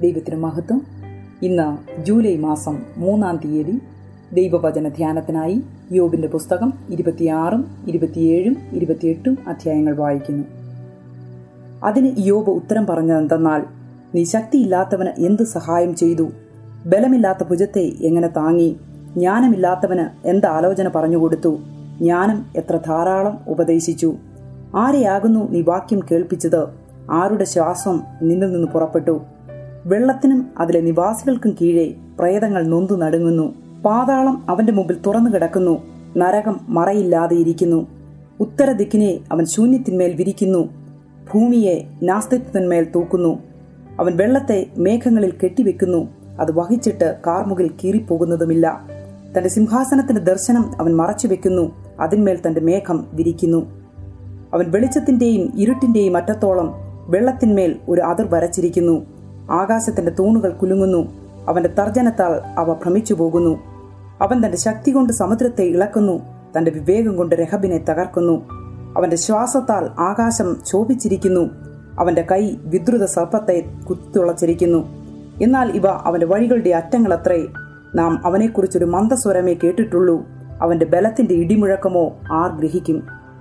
ദൈവത്തിന് മഹത്വം ഇന്ന് ജൂലൈ മാസം മൂന്നാം തീയതി ദൈവവചന ധ്യാനത്തിനായി യോബിന്റെ പുസ്തകം ഇരുപത്തിയാറും ഇരുപത്തിയേഴും ഇരുപത്തിയെട്ടും അധ്യായങ്ങൾ വായിക്കുന്നു അതിന് യോബ് ഉത്തരം പറഞ്ഞതെന്തെന്നാൽ നീ ശക്തിയില്ലാത്തവന് എന്ത് സഹായം ചെയ്തു ബലമില്ലാത്ത ഭുജത്തെ എങ്ങനെ താങ്ങി ജ്ഞാനമില്ലാത്തവന് എന്ത് ആലോചന പറഞ്ഞുകൊടുത്തു ജ്ഞാനം എത്ര ധാരാളം ഉപദേശിച്ചു ആരെയാകുന്നു നീ വാക്യം കേൾപ്പിച്ചത് ആരുടെ ശ്വാസം നിന്നിൽ നിന്ന് പുറപ്പെട്ടു വെള്ളത്തിനും അതിലെ നിവാസികൾക്കും കീഴെ പ്രേതങ്ങൾ നൊന്തു നടുങ്ങുന്നു പാതാളം അവന്റെ മുമ്പിൽ തുറന്നു കിടക്കുന്നു നരകം മറയില്ലാതെ ഇരിക്കുന്നു ഉത്തരദിക്കിനെ അവൻ ശൂന്യത്തിന്മേൽ വിരിക്കുന്നു ഭൂമിയെ നാസ്തിത്വത്തിന്മേൽ തൂക്കുന്നു അവൻ വെള്ളത്തെ മേഘങ്ങളിൽ കെട്ടിവെക്കുന്നു അത് വഹിച്ചിട്ട് കാർമുകിൽ കീറിപ്പോകുന്നതുമില്ല തന്റെ സിംഹാസനത്തിന്റെ ദർശനം അവൻ മറച്ചുവെക്കുന്നു അതിന്മേൽ തന്റെ മേഘം വിരിക്കുന്നു അവൻ വെളിച്ചത്തിന്റെയും ഇരുട്ടിന്റെയും അറ്റത്തോളം വെള്ളത്തിന്മേൽ ഒരു അതിർ വരച്ചിരിക്കുന്നു ആകാശത്തിന്റെ തൂണുകൾ കുലുങ്ങുന്നു അവന്റെ തർജനത്താൽ അവ ഭ്രമിച്ചു പോകുന്നു അവൻ തന്റെ ശക്തി കൊണ്ട് സമുദ്രത്തെ ഇളക്കുന്നു തന്റെ വിവേകം കൊണ്ട് രഹബിനെ തകർക്കുന്നു അവന്റെ ശ്വാസത്താൽ ആകാശം ശോഭിച്ചിരിക്കുന്നു അവന്റെ കൈ വിദ്രുത സർപ്പത്തെ കുത്തിത്തുളച്ചിരിക്കുന്നു എന്നാൽ ഇവ അവന്റെ വഴികളുടെ അറ്റങ്ങളത്രേ നാം അവനെക്കുറിച്ചൊരു മന്ദസ്വരമേ കേട്ടിട്ടുള്ളൂ അവന്റെ ബലത്തിന്റെ ഇടിമുഴക്കമോ ആർ ഗ്രഹിക്കും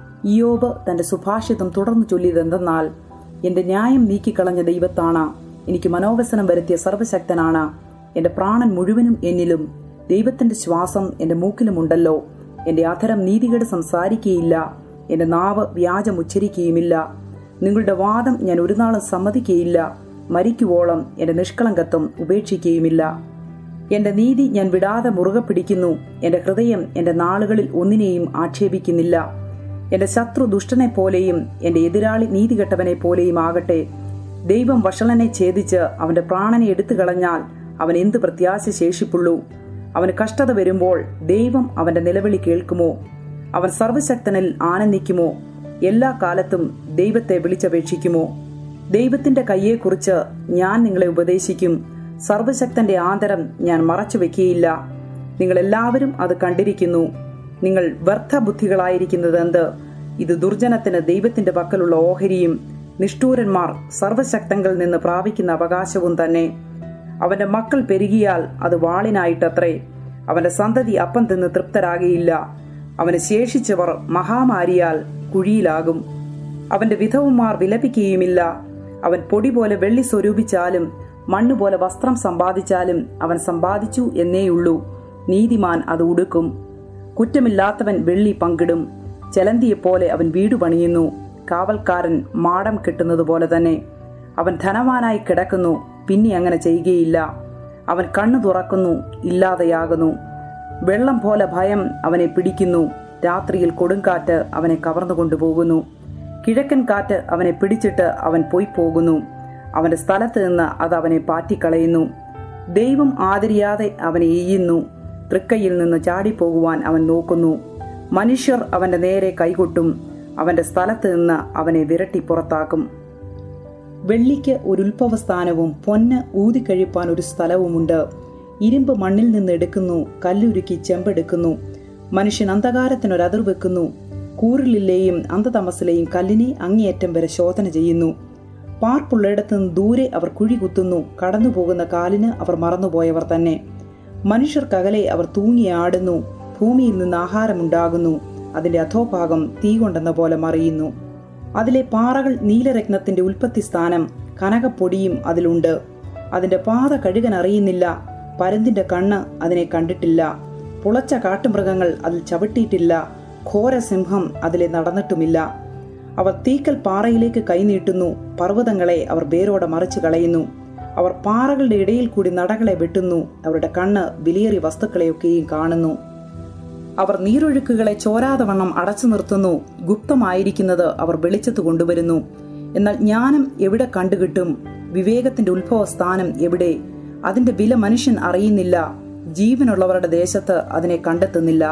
ഇയോബ് തന്റെ സുഭാഷിതം തുടർന്നു ചൊല്ലിയതെന്തെന്നാൽ എന്റെ ന്യായം നീക്കിക്കളഞ്ഞ ദൈവത്താണ് എനിക്ക് മനോവസനം വരുത്തിയ സർവശക്തനാണ് എന്റെ പ്രാണൻ മുഴുവനും എന്നിലും ദൈവത്തിന്റെ ശ്വാസം എന്റെ മൂക്കിലുമുണ്ടല്ലോ എന്റെ അധരം നീതികേട് സംസാരിക്കുകയില്ല എന്റെ നാവ് വ്യാജം ഉച്ചരിക്കുകയുമില്ല നിങ്ങളുടെ വാദം ഞാൻ ഒരു നാളും സമ്മതിക്കുകയില്ല മരിക്കുവോളം എന്റെ നിഷ്കളങ്കത്വം ഉപേക്ഷിക്കുകയുമില്ല എന്റെ നീതി ഞാൻ വിടാതെ മുറുകെ പിടിക്കുന്നു എന്റെ ഹൃദയം എന്റെ നാളുകളിൽ ഒന്നിനെയും ആക്ഷേപിക്കുന്നില്ല എന്റെ ശത്രു ദുഷ്ടനെ പോലെയും എന്റെ എതിരാളി നീതികെട്ടവനെ പോലെയും ആകട്ടെ ദൈവം വഷളനെ ഛേദിച്ച് അവന്റെ പ്രാണനെ എടുത്തു കളഞ്ഞാൽ അവൻ എന്ത് പ്രത്യാശ ശേഷിപ്പുള്ളൂ അവന് കഷ്ടത വരുമ്പോൾ ദൈവം അവന്റെ നിലവിളി കേൾക്കുമോ അവൻ സർവശക്തനിൽ ആനന്ദിക്കുമോ എല്ലാ കാലത്തും ദൈവത്തെ വിളിച്ചപേക്ഷിക്കുമോ ദൈവത്തിന്റെ കയ്യെക്കുറിച്ച് ഞാൻ നിങ്ങളെ ഉപദേശിക്കും സർവശക്തന്റെ ആദരം ഞാൻ മറച്ചു വെക്കുകയില്ല നിങ്ങൾ എല്ലാവരും അത് കണ്ടിരിക്കുന്നു നിങ്ങൾ വ്യർത്ഥ ബുദ്ധികളായിരിക്കുന്നത് എന്ത് ഇത് ദുർജനത്തിന് ദൈവത്തിന്റെ പക്കലുള്ള ഓഹരിയും നിഷ്ഠൂരന്മാർ സർവശക്തങ്ങളിൽ നിന്ന് പ്രാപിക്കുന്ന അവകാശവും തന്നെ അവന്റെ മക്കൾ പെരുകിയാൽ അത് വാളിനായിട്ടത്രേ അവന്റെ സന്തതി അപ്പം തിന്ന് തൃപ്തരാകയില്ല അവന് ശേഷിച്ചവർ മഹാമാരിയാൽ കുഴിയിലാകും അവന്റെ വിധവുമാർ വിലപിക്കുകയുമില്ല അവൻ പൊടി പോലെ വെള്ളി സ്വരൂപിച്ചാലും മണ്ണുപോലെ വസ്ത്രം സമ്പാദിച്ചാലും അവൻ സമ്പാദിച്ചു എന്നേയുള്ളൂ നീതിമാൻ അത് ഉടുക്കും കുറ്റമില്ലാത്തവൻ വെള്ളി പങ്കിടും ചെലന്തിയെപ്പോലെ അവൻ വീട് പണിയുന്നു കാവൽക്കാരൻ മാടം കെട്ടുന്നത് പോലെ തന്നെ അവൻ ധനവാനായി കിടക്കുന്നു പിന്നെ അങ്ങനെ ചെയ്യുകയില്ല അവൻ കണ്ണു തുറക്കുന്നു ഇല്ലാതെയാകുന്നു വെള്ളം പോലെ ഭയം അവനെ പിടിക്കുന്നു രാത്രിയിൽ കൊടുങ്കാറ്റ് അവനെ കവർന്നു കൊണ്ടുപോകുന്നു കിഴക്കൻ കാറ്റ് അവനെ പിടിച്ചിട്ട് അവൻ പോയി പോകുന്നു അവന്റെ സ്ഥലത്ത് നിന്ന് അത് അവനെ പാറ്റിക്കളയുന്നു ദൈവം ആദരിയാതെ അവനെ എയ്യുന്നു തൃക്കയിൽ നിന്ന് ചാടിപ്പോകുവാൻ അവൻ നോക്കുന്നു മനുഷ്യർ അവന്റെ നേരെ കൈകൊട്ടും അവന്റെ സ്ഥലത്ത് നിന്ന് അവനെ വിരട്ടി പുറത്താക്കും വെള്ളിക്ക് ഒരു ഉത്ഭവസ്ഥാനവും പൊന്ന് ഊതിക്കഴിപ്പാൻ ഒരു സ്ഥലവുമുണ്ട് ഇരുമ്പ് മണ്ണിൽ നിന്ന് എടുക്കുന്നു കല്ലുരുക്കി ചെമ്പെടുക്കുന്നു മനുഷ്യൻ അന്ധകാരത്തിനൊരതിർ വെക്കുന്നു കൂറിലെയും അന്ധതമസിലെയും കല്ലിനെ അങ്ങേയറ്റം വരെ ശോധന ചെയ്യുന്നു പാർപ്പുള്ളിടത്ത് നിന്ന് ദൂരെ അവർ കുഴി കുത്തുന്നു കടന്നുപോകുന്ന കാലിന് അവർ മറന്നുപോയവർ തന്നെ മനുഷ്യർക്കകലെ അവർ തൂങ്ങിയാടുന്നു ഭൂമിയിൽ നിന്ന് ആഹാരമുണ്ടാകുന്നു അതിന്റെ അധോഭാഗം തീ കൊണ്ടെന്ന പോലെ മറിയുന്നു അതിലെ പാറകൾ നീലരത്നത്തിന്റെ ഉൽപ്പത്തി സ്ഥാനം കനകപ്പൊടിയും അതിലുണ്ട് അതിന്റെ പാത കഴുകൻ അറിയുന്നില്ല പരുന്തിന്റെ കണ്ണ് അതിനെ കണ്ടിട്ടില്ല പുളച്ച കാട്ടുമൃഗങ്ങൾ അതിൽ ചവിട്ടിയിട്ടില്ല ഘോരസിംഹം അതിലെ നടന്നിട്ടുമില്ല അവർ തീക്കൽ പാറയിലേക്ക് കൈനീട്ടുന്നു പർവ്വതങ്ങളെ അവർ വേരോടെ മറിച്ചു കളയുന്നു അവർ പാറകളുടെ ഇടയിൽ കൂടി നടകളെ വെട്ടുന്നു അവരുടെ കണ്ണ് വിലയേറിയ വസ്തുക്കളെയൊക്കെയും കാണുന്നു അവർ നീരൊഴുക്കുകളെ ചോരാതെ വണ്ണം അടച്ചു നിർത്തുന്നു ഗുപ്തമായിരിക്കുന്നത് അവർ വെളിച്ചത്ത് കൊണ്ടുവരുന്നു എന്നാൽ ജ്ഞാനം എവിടെ കണ്ടുകിട്ടും വിവേകത്തിന്റെ ഉത്ഭവസ്ഥാനം എവിടെ അതിന്റെ വില മനുഷ്യൻ അറിയുന്നില്ല ജീവനുള്ളവരുടെ ദേശത്ത് അതിനെ കണ്ടെത്തുന്നില്ല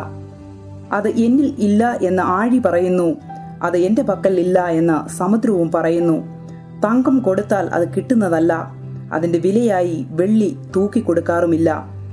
അത് എന്നിൽ ഇല്ല എന്ന് ആഴി പറയുന്നു അത് എന്റെ പക്കൽ ഇല്ല എന്ന് സമുദ്രവും പറയുന്നു തങ്കം കൊടുത്താൽ അത് കിട്ടുന്നതല്ല അതിന്റെ വിലയായി വെള്ളി തൂക്കിക്കൊടുക്കാറുമില്ല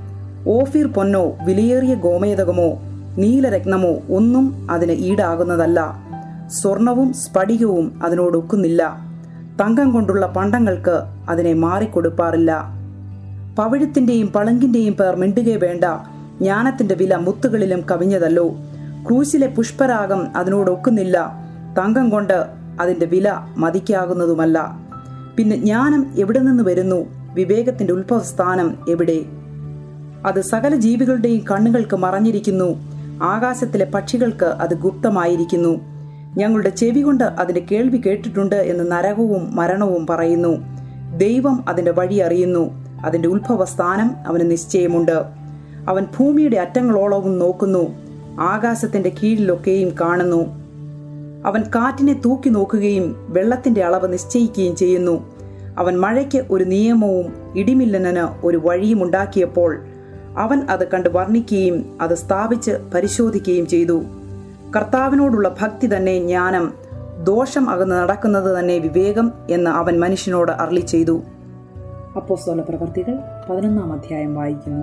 ഓഫീർ പൊന്നോ വിലയേറിയ ഗോമേതകമോ നീലരത്നമോ ഒന്നും അതിന് ഈടാകുന്നതല്ല സ്വർണവും സ്ഫടികവും അതിനോടൊക്കുന്നില്ല തങ്കം കൊണ്ടുള്ള പണ്ടങ്ങൾക്ക് അതിനെ മാറിക്കൊടുപ്പാറില്ല പവിഴത്തിന്റെയും പളങ്കിന്റെയും പേർ മിണ്ടുകേ വേണ്ട ജ്ഞാനത്തിന്റെ വില മുത്തുകളിലും കവിഞ്ഞതല്ലോ ക്രൂശിലെ പുഷ്പരാഗം അതിനോടൊക്കുന്നില്ല തങ്കം കൊണ്ട് അതിന്റെ വില മതിക്കാകുന്നതുമല്ല പിന്നെ ജ്ഞാനം എവിടെ നിന്ന് വരുന്നു വിവേകത്തിന്റെ ഉത്ഭവസ്ഥാനം എവിടെ അത് സകല ജീവികളുടെയും കണ്ണുകൾക്ക് മറഞ്ഞിരിക്കുന്നു ആകാശത്തിലെ പക്ഷികൾക്ക് അത് ഗുപ്തമായിരിക്കുന്നു ഞങ്ങളുടെ ചെവി കൊണ്ട് അതിന്റെ കേൾവി കേട്ടിട്ടുണ്ട് എന്ന് നരകവും മരണവും പറയുന്നു ദൈവം അതിന്റെ വഴി അറിയുന്നു അതിന്റെ ഉത്ഭവസ്ഥാനം അവന് നിശ്ചയമുണ്ട് അവൻ ഭൂമിയുടെ അറ്റങ്ങളോളവും നോക്കുന്നു ആകാശത്തിന്റെ കീഴിലൊക്കെയും കാണുന്നു അവൻ കാറ്റിനെ തൂക്കി നോക്കുകയും വെള്ളത്തിന്റെ അളവ് നിശ്ചയിക്കുകയും ചെയ്യുന്നു അവൻ മഴയ്ക്ക് ഒരു നിയമവും ഇടിമില്ലനന് ഒരു വഴിയും ഉണ്ടാക്കിയപ്പോൾ അവൻ അത് കണ്ട് വർണ്ണിക്കുകയും അത് സ്ഥാപിച്ച് പരിശോധിക്കുകയും ചെയ്തു കർത്താവിനോടുള്ള ഭക്തി തന്നെ ജ്ഞാനം ദോഷം അകന്ന് നടക്കുന്നത് തന്നെ വിവേകം എന്ന് അവൻ മനുഷ്യനോട് അർളി ചെയ്തു അപ്പോസ്തല പ്രവർത്തികൾ പതിനൊന്നാം അധ്യായം വായിക്കുന്നു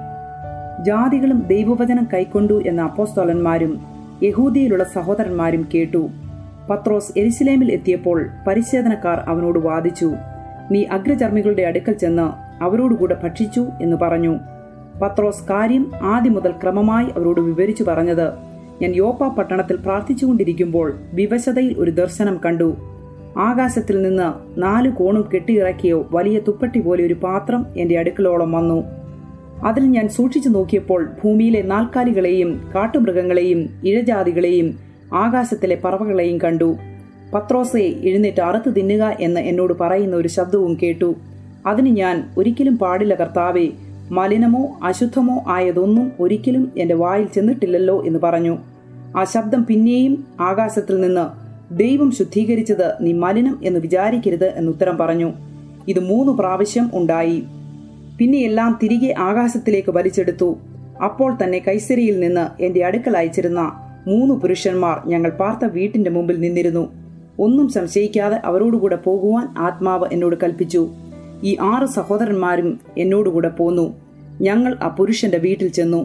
ജാതികളും ദൈവവചനം കൈക്കൊണ്ടു എന്ന അപ്പോസ്തോലന്മാരും യഹൂദിയിലുള്ള സഹോദരന്മാരും കേട്ടു പത്രോസ് എരിശിലേമിൽ എത്തിയപ്പോൾ പരിശേധനക്കാർ അവനോട് വാദിച്ചു നീ അഗ്രചർമ്മികളുടെ അടുക്കൽ ചെന്ന് അവരോടുകൂടെ ഭക്ഷിച്ചു എന്ന് പറഞ്ഞു പത്രോസ് കാര്യം ആദ്യം മുതൽ ക്രമമായി അവരോട് വിവരിച്ചു പറഞ്ഞത് ഞാൻ യോപ്പ പട്ടണത്തിൽ പ്രാർത്ഥിച്ചുകൊണ്ടിരിക്കുമ്പോൾ വിവശതയിൽ ഒരു ദർശനം കണ്ടു ആകാശത്തിൽ നിന്ന് നാല് കോണും കെട്ടിയിറക്കിയോ വലിയ തുപ്പട്ടി പോലെ ഒരു പാത്രം എന്റെ അടുക്കലോളം വന്നു അതിൽ ഞാൻ സൂക്ഷിച്ചു നോക്കിയപ്പോൾ ഭൂമിയിലെ നാൽക്കാലികളെയും കാട്ടുമൃഗങ്ങളെയും ഇഴജാതികളെയും ആകാശത്തിലെ പറവകളെയും കണ്ടു പത്രോസെ എഴുന്നേറ്റ് അറുത്ത് തിന്നുക എന്ന് എന്നോട് പറയുന്ന ഒരു ശബ്ദവും കേട്ടു അതിന് ഞാൻ ഒരിക്കലും പാടില്ല കർത്താവെ മലിനമോ അശുദ്ധമോ ആയതൊന്നും ഒരിക്കലും എന്റെ വായിൽ ചെന്നിട്ടില്ലല്ലോ എന്ന് പറഞ്ഞു ആ ശബ്ദം പിന്നെയും ആകാശത്തിൽ നിന്ന് ദൈവം ശുദ്ധീകരിച്ചത് നീ മലിനം എന്ന് വിചാരിക്കരുത് എന്നുത്തരം പറഞ്ഞു ഇത് മൂന്ന് പ്രാവശ്യം ഉണ്ടായി പിന്നെ എല്ലാം തിരികെ ആകാശത്തിലേക്ക് വലിച്ചെടുത്തു അപ്പോൾ തന്നെ കൈസരിയിൽ നിന്ന് എന്റെ അടുക്കൽ അയച്ചിരുന്ന മൂന്ന് പുരുഷന്മാർ ഞങ്ങൾ പാർത്ത വീട്ടിന്റെ മുമ്പിൽ നിന്നിരുന്നു ഒന്നും സംശയിക്കാതെ അവരോടുകൂടെ പോകുവാൻ ആത്മാവ് എന്നോട് കൽപ്പിച്ചു ഈ ആറ് സഹോദരന്മാരും എന്നോടുകൂടെ പോന്നു ഞങ്ങൾ ആ പുരുഷന്റെ വീട്ടിൽ ചെന്നു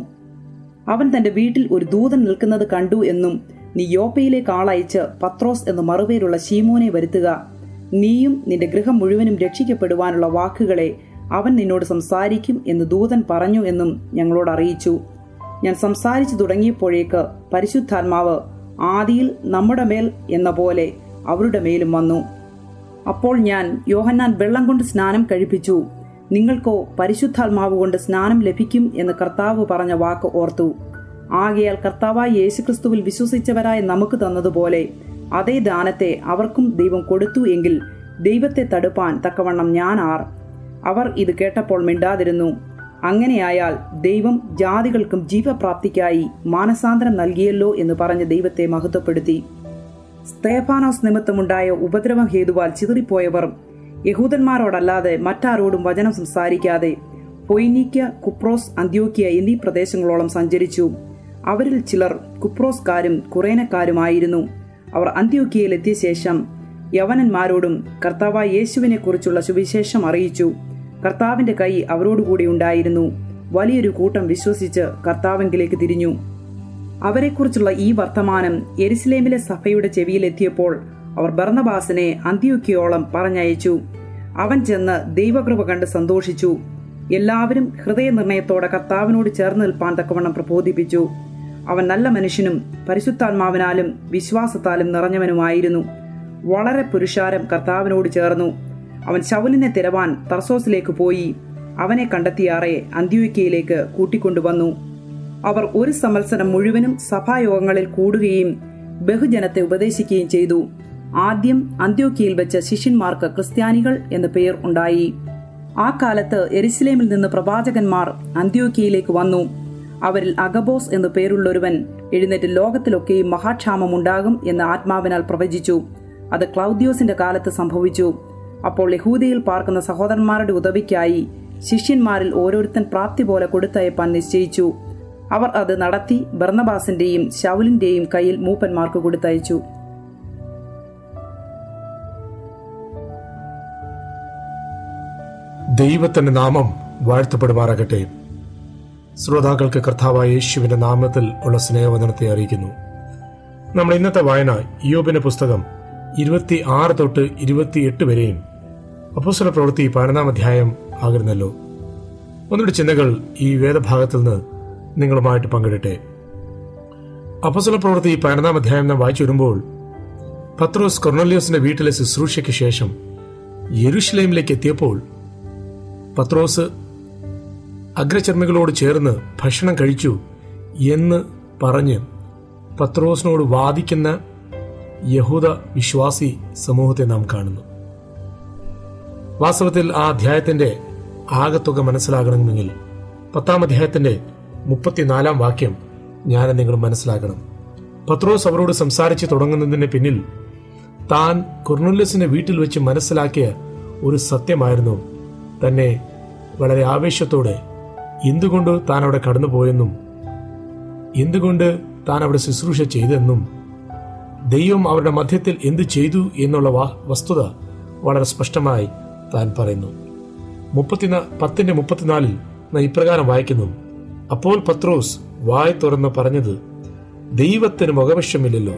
അവൻ തന്റെ വീട്ടിൽ ഒരു ദൂതൻ നിൽക്കുന്നത് കണ്ടു എന്നും നീ യോപ്പയിലേക്ക് ആളയച്ച് പത്രോസ് എന്ന് മറുപേരുള്ള ശീമോനെ വരുത്തുക നീയും നിന്റെ ഗൃഹം മുഴുവനും രക്ഷിക്കപ്പെടുവാനുള്ള വാക്കുകളെ അവൻ നിന്നോട് സംസാരിക്കും എന്ന് ദൂതൻ പറഞ്ഞു എന്നും ഞങ്ങളോട് അറിയിച്ചു ഞാൻ സംസാരിച്ചു തുടങ്ങിയപ്പോഴേക്ക് പരിശുദ്ധാത്മാവ് ആദിയിൽ നമ്മുടെ മേൽ എന്ന പോലെ അവരുടെ മേലും വന്നു അപ്പോൾ ഞാൻ യോഹന്നാൻ വെള്ളം കൊണ്ട് സ്നാനം കഴിപ്പിച്ചു നിങ്ങൾക്കോ പരിശുദ്ധാത്മാവ് കൊണ്ട് സ്നാനം ലഭിക്കും എന്ന് കർത്താവ് പറഞ്ഞ വാക്ക് ഓർത്തു ആകയാൽ കർത്താവായ യേശുക്രിസ്തുവിൽ വിശ്വസിച്ചവരായ നമുക്ക് തന്നതുപോലെ അതേ ദാനത്തെ അവർക്കും ദൈവം കൊടുത്തു എങ്കിൽ ദൈവത്തെ തടുപ്പാൻ തക്കവണ്ണം ഞാൻ ആർ അവർ ഇത് കേട്ടപ്പോൾ മിണ്ടാതിരുന്നു അങ്ങനെയായാൽ ദൈവം ജാതികൾക്കും ജീവപ്രാപ്തിക്കായി മാനസാന്തരം നൽകിയല്ലോ എന്ന് പറഞ്ഞ് ദൈവത്തെ മഹത്വപ്പെടുത്തി സ്തേഫാനോസ് നിമിത്തമുണ്ടായ ഉപദ്രവം ഹേതുവാൽ ചിതറിപ്പോയവർ യഹൂദന്മാരോടല്ലാതെ മറ്റാരോടും വചനം സംസാരിക്കാതെ പൊയ്നീക്യ കുപ്രോസ് അന്ത്യോക്യ എന്നീ പ്രദേശങ്ങളോളം സഞ്ചരിച്ചു അവരിൽ ചിലർ കുപ്രോസ്കാരും കുറേനക്കാരുമായിരുന്നു അവർ അന്ത്യോക്യയിൽ എത്തിയ ശേഷം യവനന്മാരോടും കർത്താവായ യേശുവിനെ കുറിച്ചുള്ള സുവിശേഷം അറിയിച്ചു കർത്താവിന്റെ കൈ അവരോടുകൂടി ഉണ്ടായിരുന്നു വലിയൊരു കൂട്ടം വിശ്വസിച്ച് കർത്താവിങ്കിലേക്ക് തിരിഞ്ഞു അവരെക്കുറിച്ചുള്ള ഈ വർത്തമാനം എരുസലേമിലെ സഭയുടെ ചെവിയിലെത്തിയപ്പോൾ അവർ ബർണബാസിനെ അന്ത്യോക്യോളം പറഞ്ഞയച്ചു അവൻ ചെന്ന് ദൈവകൃപ കണ്ട് സന്തോഷിച്ചു എല്ലാവരും ഹൃദയനിർണയത്തോടെ കർത്താവിനോട് ചേർന്ന് നിൽപ്പാൻ തക്കവണ്ണം പ്രബോധിപ്പിച്ചു അവൻ നല്ല മനുഷ്യനും പരിശുദ്ധാത്മാവിനാലും വിശ്വാസത്താലും നിറഞ്ഞവനുമായിരുന്നു വളരെ പുരുഷാരം കർത്താവിനോട് ചേർന്നു അവൻ ശൗലിനെ തിരവാൻ തർസോസിലേക്ക് പോയി അവനെ കണ്ടെത്തിയാറെ അന്ത്യോക്യയിലേക്ക് കൂട്ടിക്കൊണ്ടുവന്നു അവർ ഒരു സംവത്സരം മുഴുവനും സഭായോഗങ്ങളിൽ കൂടുകയും ബഹുജനത്തെ ഉപദേശിക്കുകയും ചെയ്തു ആദ്യം അന്ത്യോക്യയിൽ വെച്ച് ശിഷ്യന്മാർക്ക് ക്രിസ്ത്യാനികൾ എന്ന പേർ ഉണ്ടായി ആ കാലത്ത് എരിശിലേമിൽ നിന്ന് പ്രവാചകന്മാർ അന്ത്യോക്യയിലേക്ക് വന്നു അവരിൽ അഗബോസ് എന്നു പേരുള്ളൊരുവൻ എഴുന്നേറ്റ് ലോകത്തിലൊക്കെയും മഹാക്ഷാമമുണ്ടാകും എന്ന് ആത്മാവിനാൽ പ്രവചിച്ചു അത് ക്ലൗദ്യോസിന്റെ കാലത്ത് സംഭവിച്ചു അപ്പോൾ യഹൂദിയിൽ പാർക്കുന്ന സഹോദരന്മാരുടെ ഉദവിക്കായി ശിഷ്യന്മാരിൽ ഓരോരുത്തൻ പ്രാപ്തി പോലെ കൊടുത്തയപ്പാൻ നിശ്ചയിച്ചു അവർ അത് നടത്തി ബർണബാസിന്റെയും ശൗലിന്റെയും കയ്യിൽ മൂപ്പന്മാർക്ക് കൊടുത്തയച്ചു ദൈവത്തിന്റെ നാമം വാഴ്ത്തപ്പെടുമാറാകട്ടെ ശ്രോതാക്കൾക്ക് കർത്താവായ യേശുവിന്റെ നാമത്തിൽ ഉള്ള സ്നേഹവന്ദനത്തെ അറിയിക്കുന്നു നമ്മൾ ഇന്നത്തെ വായന യോബിന്റെ പുസ്തകം ഇരുപത്തി ആറ് തൊട്ട് ഇരുപത്തിയെട്ട് വരെയും അപ്പോസ്തല പ്രവൃത്തി പതിനൊന്നാം അധ്യായം ആകുന്നല്ലോ ഒന്നുകൂടി ചിന്തകൾ ഈ വേദഭാഗത്തിൽ നിന്ന് നിങ്ങളുമായിട്ട് പങ്കിടട്ടെ അപ്പോസ്തല പ്രവൃത്തി പതിനൊന്നാം അധ്യായം നാം വായിച്ചു വരുമ്പോൾ പത്രോസ് കൊർണലിയോസിന്റെ വീട്ടിലെ ശുശ്രൂഷയ്ക്ക് ശേഷം യെരുഷലേമിലേക്ക് എത്തിയപ്പോൾ പത്രോസ് അഗ്രചർമ്മികളോട് ചേർന്ന് ഭക്ഷണം കഴിച്ചു എന്ന് പറഞ്ഞ് പത്രോസിനോട് വാദിക്കുന്ന യഹൂദ വിശ്വാസി സമൂഹത്തെ നാം കാണുന്നു വാസ്തവത്തിൽ ആ അധ്യായത്തിന്റെ ആകത്തുക മനസ്സിലാകണമെങ്കിൽ പത്താം അധ്യായത്തിന്റെ മുപ്പത്തിനാലാം വാക്യം ഞാൻ നിങ്ങൾ മനസ്സിലാക്കണം പത്രോസ് അവരോട് സംസാരിച്ച് തുടങ്ങുന്നതിന് പിന്നിൽ താൻ കൊർണുല്ലസിന്റെ വീട്ടിൽ വെച്ച് മനസ്സിലാക്കിയ ഒരു സത്യമായിരുന്നു തന്നെ വളരെ ആവേശത്തോടെ എന്തുകൊണ്ട് താൻ അവിടെ കടന്നുപോയെന്നും എന്തുകൊണ്ട് താൻ അവിടെ ശുശ്രൂഷ ചെയ്തെന്നും ദൈവം അവരുടെ മധ്യത്തിൽ എന്തു ചെയ്തു എന്നുള്ള വാ- വസ്തുത വളരെ സ്പഷ്ടമായി താൻ പറയുന്നു മുപ്പത്തിനാ പത്തിന്റെ മുപ്പത്തിനാലിൽ നാം ഇപ്രകാരം വായിക്കുന്നു അപ്പോൾ പത്രോസ് വായ് തുറന്ന് പറഞ്ഞത് ദൈവത്തിന് മുഖവശമില്ലല്ലോ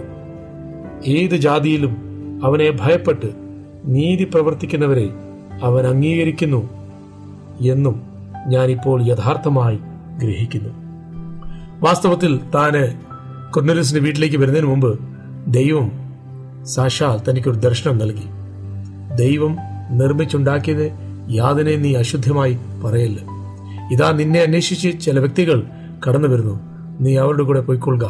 ഏത് ജാതിയിലും അവനെ ഭയപ്പെട്ട് നീതി പ്രവർത്തിക്കുന്നവരെ അവൻ അംഗീകരിക്കുന്നു എന്നും ഞാനിപ്പോൾ യഥാർത്ഥമായി ഗ്രഹിക്കുന്നു വാസ്തവത്തിൽ താന് കൊർണലിസിന്റെ വീട്ടിലേക്ക് വരുന്നതിന് മുമ്പ് ദൈവം സാക്ഷാൽ തനിക്കൊരു ദർശനം നൽകി ദൈവം നിർമ്മിച്ചുണ്ടാക്കിയത് യാതനെ നീ അശുദ്ധമായി പറയല്ല ഇതാ നിന്നെ അന്വേഷിച്ച് ചില വ്യക്തികൾ കടന്നു വരുന്നു നീ അവരുടെ കൂടെ പോയിക്കൊള്ളുക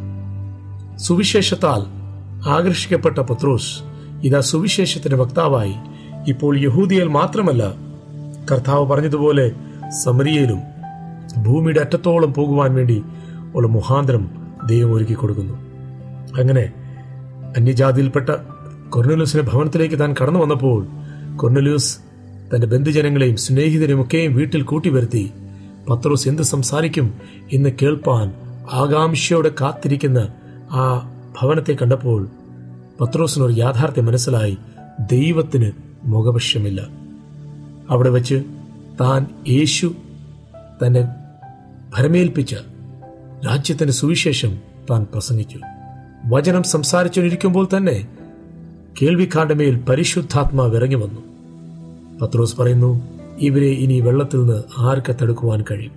സുവിശേഷത്താൽ ആകർഷിക്കപ്പെട്ട പത്രോസ് ഇതാ സുവിശേഷത്തിന്റെ വക്താവായി ഇപ്പോൾ യഹൂദിയയിൽ മാത്രമല്ല കർത്താവ് പറഞ്ഞതുപോലെ സമരിയയിലും ഭൂമിയുടെ അറ്റത്തോളം പോകുവാൻ വേണ്ടി ഉള്ള മുഖാന്തരം ദൈവം ഒരുക്കി കൊടുക്കുന്നു അങ്ങനെ അന്യജാതിയിൽപ്പെട്ട കൊർണലൂസിന്റെ ഭവനത്തിലേക്ക് താൻ കടന്നു വന്നപ്പോൾ കൊർണലൂസ് തന്റെ ബന്ധുജനങ്ങളെയും സ്നേഹിതരെയും ഒക്കെയും വീട്ടിൽ കൂട്ടിവരുത്തി പത്രോസ് എന്ത് സംസാരിക്കും എന്ന് കേൾപ്പാൻ ആകാംക്ഷയോടെ കാത്തിരിക്കുന്ന ആ ഭവനത്തെ കണ്ടപ്പോൾ പത്രോസിനൊരു യാഥാർത്ഥ്യം മനസ്സിലായി ദൈവത്തിന് മുഖപക്ഷമില്ല അവിടെ വെച്ച് താൻ യേശു തന്നെ ഭരമേൽപ്പിച്ച രാജ്യത്തിന്റെ സുവിശേഷം താൻ പ്രസംഗിച്ചു വചനം സംസാരിച്ചുകൊണ്ടിരിക്കുമ്പോൾ തന്നെ കേൾവിക്കാരുടെ മേൽ പരിശുദ്ധാത്മാവ് ഇറങ്ങി വന്നു പത്രോസ് പറയുന്നു ഇവരെ ഇനി വെള്ളത്തിൽ നിന്ന് ആർക്ക് തടുക്കുവാൻ കഴിയും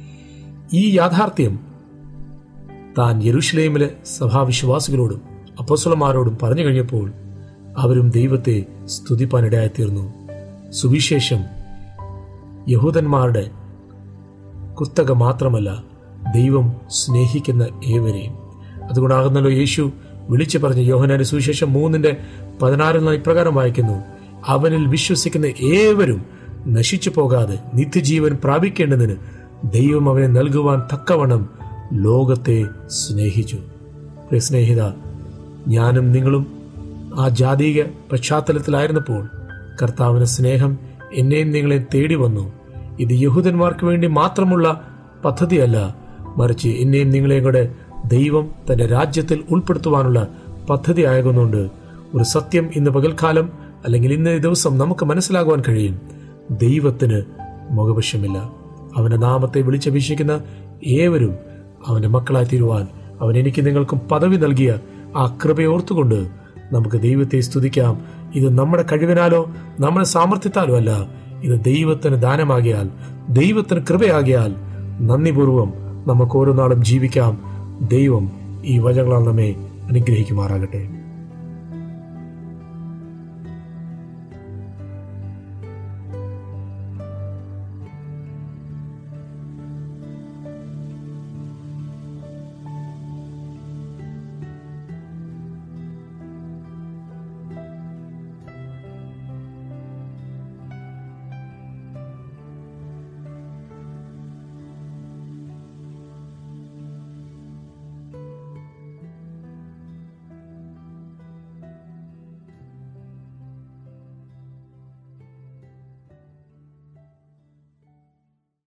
ഈ യാഥാർത്ഥ്യം താൻ യെരുഷലേമിലെ സഭാവിശ്വാസികളോടും അപ്പോസ്വലന്മാരോടും പറഞ്ഞു കഴിഞ്ഞപ്പോൾ അവരും ദൈവത്തെ സ്തുതിപ്പാനിടയായിത്തീർന്നു സുവിശേഷം യഹൂദന്മാരുടെ കുത്തക മാത്രമല്ല ദൈവം സ്നേഹിക്കുന്ന ഏവരെയും അതുകൊണ്ടാകുന്നല്ലോ യേശു വിളിച്ചു പറഞ്ഞ യോഹനാന്റെ സുവിശേഷം മൂന്നിന്റെ പതിനാറിൽ നാം ഇപ്രകാരം വായിക്കുന്നു അവനിൽ വിശ്വസിക്കുന്ന ഏവരും നശിച്ചു പോകാതെ നിത്യജീവൻ പ്രാപിക്കേണ്ടതിന് ദൈവം അവനെ നൽകുവാൻ തക്കവണ്ണം ലോകത്തെ സ്നേഹിച്ചു പ്രിയ സ്നേഹിത ഞാനും നിങ്ങളും ആ ജാതീയ പശ്ചാത്തലത്തിലായിരുന്നപ്പോൾ കർത്താവിന് സ്നേഹം എന്നെയും നിങ്ങളെയും തേടി വന്നു ഇത് യഹൂദന്മാർക്ക് വേണ്ടി മാത്രമുള്ള പദ്ധതിയല്ല മറിച്ച് എന്നെയും നിങ്ങളെയും കൂടെ ദൈവം തന്റെ രാജ്യത്തിൽ ഉൾപ്പെടുത്തുവാനുള്ള പദ്ധതി ആയതുകൊണ്ട് ഒരു സത്യം ഇന്ന് പകൽക്കാലം അല്ലെങ്കിൽ ഇന്ന് ഈ ദിവസം നമുക്ക് മനസ്സിലാകുവാൻ കഴിയും ദൈവത്തിന് മുഖവശമില്ല അവന്റെ നാമത്തെ വിളിച്ചപേക്ഷിക്കുന്ന ഏവരും അവന്റെ മക്കളായി തീരുവാൻ അവൻ എനിക്ക് നിങ്ങൾക്കും പദവി നൽകിയ ആ കൃപയോർത്തുകൊണ്ട് നമുക്ക് ദൈവത്തെ സ്തുതിക്കാം ഇത് നമ്മുടെ കഴിവിനാലോ നമ്മുടെ സാമർഥ്യത്താലോ അല്ല ഇത് ദൈവത്തിന് ദാനമാകിയാൽ ദൈവത്തിന് കൃപയാകിയാൽ നന്ദിപൂർവം നമുക്ക് ഓരോ നാളും ജീവിക്കാം ദൈവം ഈ വചനങ്ങളാൽ നമ്മെ അനുഗ്രഹിക്കുമാറാകട്ടെ